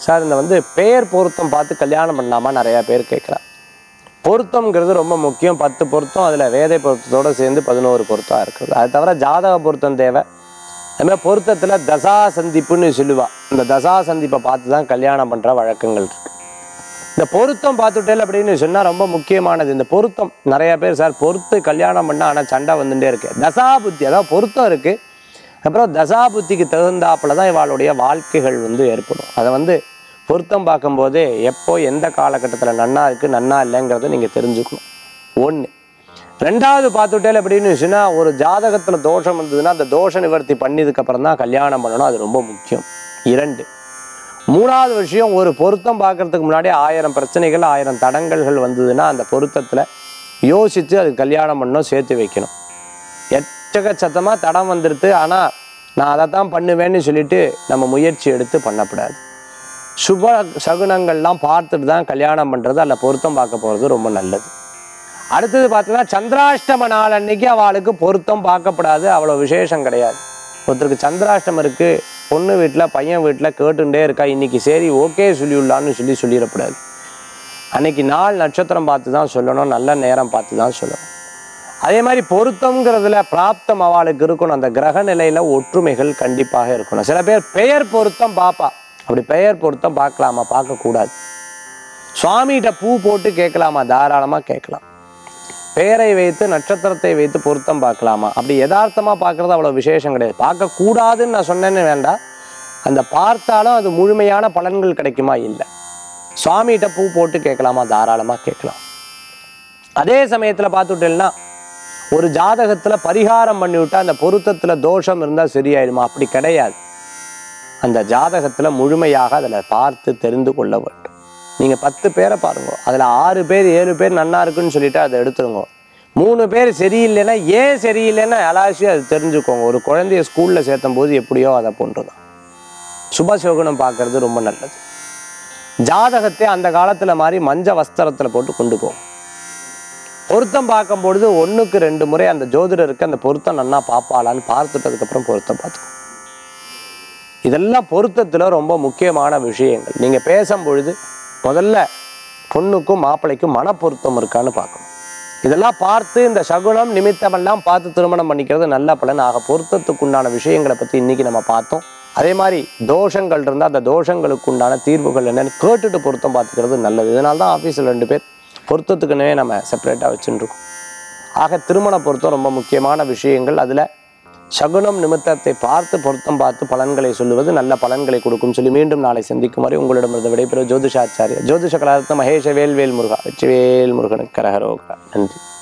sir இந்த வந்து பெயர் பொருத்தம் பார்த்து கல்யாணம் பண்ணலாமா நிறையா பேர் கேட்குறாங்க பொருத்தம்ங்கிறது ரொம்ப முக்கியம் பத்து பொருத்தம் அதில் வேதை பொருத்தத்தோடு சேர்ந்து பதினோரு பொருத்தம் இருக்குது அது தவிர ஜாதக பொருத்தம் தேவை அதுமாதிரி பொருத்தத்தில் தசா சந்திப்புன்னு சொல்லுவா இந்த தசா சந்திப்பை பார்த்து தான் கல்யாணம் பண்ணுற வழக்கங்கள் இருக்கு இந்த பொருத்தம் பார்த்துட்டேல் அப்படின்னு சொன்னால் ரொம்ப முக்கியமானது இந்த பொருத்தம் நிறைய பேர் சார் பொறுத்து கல்யாணம் பண்ணால் ஆனால் சண்டை வந்துட்டே இருக்கு தசா புத்தி அதாவது பொருத்தம் இருக்குது அப்புறம் தசா புத்திக்கு தகுந்தாப்புல தான் இவாளுடைய வாழ்க்கைகள் வந்து ஏற்படும் அதை வந்து பொருத்தம் பார்க்கும்போதே எப்போ எந்த காலகட்டத்தில் நன்னா இருக்குது நன்னா இல்லைங்கிறத நீங்கள் தெரிஞ்சுக்கணும் ஒன்று ரெண்டாவது பார்த்துட்டேல் அப்படின்னு சொன்னால் ஒரு ஜாதகத்தில் தோஷம் வந்ததுன்னா அந்த தோஷ நிவர்த்தி பண்ணியதுக்கு அப்புறம் தான் கல்யாணம் பண்ணணும் அது ரொம்ப முக்கியம் இரண்டு மூணாவது விஷயம் ஒரு பொருத்தம் பார்க்கறதுக்கு முன்னாடி ஆயிரம் பிரச்சனைகள் ஆயிரம் தடங்கல்கள் வந்ததுன்னா அந்த பொருத்தத்தில் யோசித்து அது கல்யாணம் பண்ணணும் சேர்த்து வைக்கணும் எச்சகச்சத்தமாக தடம் வந்துடுது ஆனால் நான் அதை தான் பண்ணுவேன்னு சொல்லிட்டு நம்ம முயற்சி எடுத்து பண்ணக்கூடாது சுப சகுனங்கள்லாம் பார்த்துட்டு தான் கல்யாணம் பண்ணுறது அல்ல பொருத்தம் பார்க்க போகிறது ரொம்ப நல்லது அடுத்தது பார்த்தீங்கன்னா சந்திராஷ்டம நாள் அன்னைக்கு அவளுக்கு பொருத்தம் பார்க்கப்படாது அவ்வளோ விசேஷம் கிடையாது ஒருத்தருக்கு சந்திராஷ்டமம் இருக்குது பொண்ணு வீட்டில் பையன் வீட்டில் கேட்டுட்டே இருக்கா இன்னைக்கு சரி ஓகே சொல்லிவிடலான்னு சொல்லி சொல்லிடக்கூடாது அன்னைக்கு நாள் நட்சத்திரம் பார்த்து தான் சொல்லணும் நல்ல நேரம் பார்த்து தான் சொல்லணும் அதே மாதிரி பொருத்தம்ங்கிறதுல பிராப்தம் அவளுக்கு இருக்கணும் அந்த கிரக நிலையில ஒற்றுமைகள் கண்டிப்பாக இருக்கணும் சில பேர் பெயர் பொருத்தம் பார்ப்பா அப்படி பெயர் பொருத்தம் பார்க்கலாமா பார்க்கக்கூடாது சுவாமிகிட்ட பூ போட்டு கேட்கலாமா தாராளமாக கேட்கலாம் பெயரை வைத்து நட்சத்திரத்தை வைத்து பொருத்தம் பார்க்கலாமா அப்படி யதார்த்தமாக பார்க்கறது அவ்வளோ விசேஷம் கிடையாது பார்க்கக்கூடாதுன்னு நான் சொன்னேன்னு வேண்டாம் அந்த பார்த்தாலும் அது முழுமையான பலன்கள் கிடைக்குமா இல்லை சுவாமிகிட்ட பூ போட்டு கேட்கலாமா தாராளமாக கேட்கலாம் அதே சமயத்தில் பார்த்துட்டேன்னா ஒரு ஜாதகத்தில் பரிகாரம் பண்ணிவிட்டா அந்த பொருத்தத்தில் தோஷம் இருந்தால் சரியாயிடுமா அப்படி கிடையாது அந்த ஜாதகத்தில் முழுமையாக அதில் பார்த்து தெரிந்து கொள்ள வேண்டும் நீங்கள் பத்து பேரை பாருங்க அதில் ஆறு பேர் ஏழு பேர் நன்னா இருக்குன்னு சொல்லிட்டு அதை எடுத்துருங்க மூணு பேர் சரியில்லைன்னா ஏன் சரியில்லைன்னா அலாசியம் அது தெரிஞ்சுக்கோங்க ஒரு குழந்தைய ஸ்கூலில் சேர்த்தும் போது எப்படியோ அதை போன்றுதான் சுபசோகுணம் பார்க்கறது ரொம்ப நல்லது ஜாதகத்தை அந்த காலத்தில் மாதிரி மஞ்ச வஸ்திரத்தில் போட்டு கொண்டு போகும் பொருத்தம் பார்க்கும் பொழுது ஒன்றுக்கு ரெண்டு முறை அந்த ஜோதிடருக்கு அந்த பொருத்தம் நன்னா பார்ப்பாளான்னு பார்த்துட்டதுக்கப்புறம் பொருத்தம் பார்த்துக்கோ இதெல்லாம் பொருத்தத்தில் ரொம்ப முக்கியமான விஷயங்கள் நீங்கள் பேசும் பொழுது முதல்ல பொண்ணுக்கும் மாப்பிள்ளைக்கும் மனப்பொருத்தம் இருக்கான்னு பார்க்கணும் இதெல்லாம் பார்த்து இந்த சகுனம் நிமித்தமெல்லாம் பார்த்து திருமணம் பண்ணிக்கிறது நல்ல பலன் ஆக பொருத்தத்துக்கு உண்டான விஷயங்களை பற்றி இன்னைக்கு நம்ம பார்த்தோம் அதே மாதிரி தோஷங்கள் இருந்தால் அந்த தோஷங்களுக்கு உண்டான தீர்வுகள் என்னன்னு கேட்டுட்டு பொருத்தம் பார்த்துக்கிறது நல்லது இதனால தான் ஆஃபீஸில் ரெண்டு பேர் பொருத்தத்துக்குன்னே நம்ம செப்பரேட்டாக வச்சுருக்கோம் ஆக திருமண பொருத்தம் ரொம்ப முக்கியமான விஷயங்கள் அதில் சகுனம் நிமித்தத்தை பார்த்து பொருத்தம் பார்த்து பலன்களை சொல்லுவது நல்ல பலன்களை கொடுக்கும் சொல்லி மீண்டும் நாளை சந்திக்கும் வரை உங்களிடமிருந்து விடைபெறும் ஜோதிஷாச்சாரியா ஜோதிஷ கலாரத்ன மகேஷ வேல்வேல் முருகா வெற்றிவேல் முருகனுக்கு கரகரோகா நன்றி